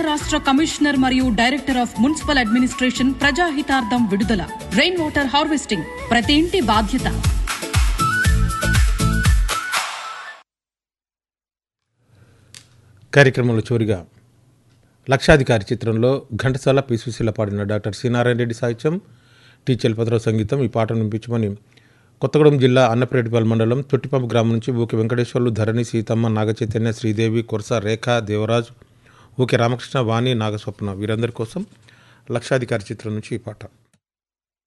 రాష్ట్ర కమిషనర్ మరియు director of municipal administration ప్రజాహితార్థం విడుదల రెయిన్ వాటర్ హార్వెస్టింగ్ ప్రతి ఇంటి బాధ్యత కార్యక్రమంలో చివరిగా లక్షాధికారి చిత్రంలో ఘంటసాల పి సుశీల పాడిన డాక్టర్ సి నారాయణ రెడ్డి సాహిత్యం టీ చలపతిరావు సంగీతం ఈ పాటను వినిపించమని కొత్తగూడెం జిల్లా అన్నపరేటిపల్లి మండలం తొట్టిపంపు గ్రామం నుంచి ఊకే వెంకటేశ్వర్లు ధరణి సీతమ్మ నాగచైతన్య శ్రీదేవి కొరస రేఖ దేవరాజ్ ఊకే రామకృష్ణ వాణి నాగస్వప్న వీరందరి కోసం లక్షాధికారి చిత్రం నుంచి ఈ పాట